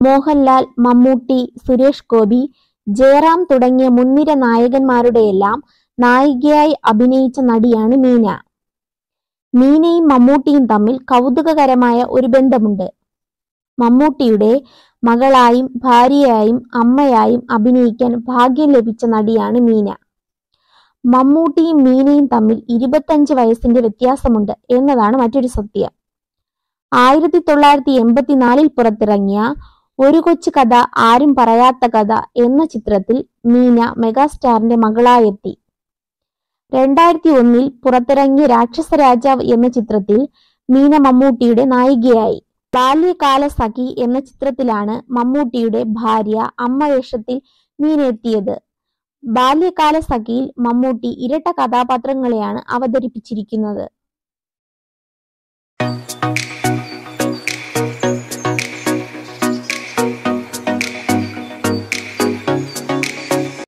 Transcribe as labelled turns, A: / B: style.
A: മോഹൻലാൽ മമ്മൂട്ടി സുരേഷ് ഗോപി ജയറാം തുടങ്ങിയ മുൻനിര നായകന്മാരുടെയെല്ലാം നായികയായി അഭിനയിച്ച നടിയാണ് മീന മീനയും മമ്മൂട്ടിയും തമ്മിൽ കൗതുകകരമായ ഒരു ബന്ധമുണ്ട് മമ്മൂട്ടിയുടെ മകളായും ഭാര്യയായും അമ്മയായും അഭിനയിക്കാൻ ഭാഗ്യം ലഭിച്ച നടിയാണ് മീന മമ്മൂട്ടിയും മീനയും തമ്മിൽ ഇരുപത്തഞ്ച് വയസ്സിന്റെ വ്യത്യാസമുണ്ട് എന്നതാണ് മറ്റൊരു സത്യം ആയിരത്തി തൊള്ളായിരത്തി എൺപത്തിനാലിൽ പുറത്തിറങ്ങിയ ഒരു കൊച്ചു കഥ ആരും പറയാത്ത കഥ എന്ന ചിത്രത്തിൽ മീന മെഗാസ്റ്റാറിന്റെ മകളായെത്തി രണ്ടായിരത്തി ഒന്നിൽ പുറത്തിറങ്ങിയ രാക്ഷസ രാജാവ് എന്ന ചിത്രത്തിൽ മീന മമ്മൂട്ടിയുടെ നായികയായി ബാല്യകാല സഖി എന്ന ചിത്രത്തിലാണ് മമ്മൂട്ടിയുടെ ഭാര്യ അമ്മ വേഷത്തിൽ മീന എത്തിയത് ബാല്യകാല സഖിയിൽ മമ്മൂട്ടി ഇരട്ട കഥാപാത്രങ്ങളെയാണ് അവതരിപ്പിച്ചിരിക്കുന്നത്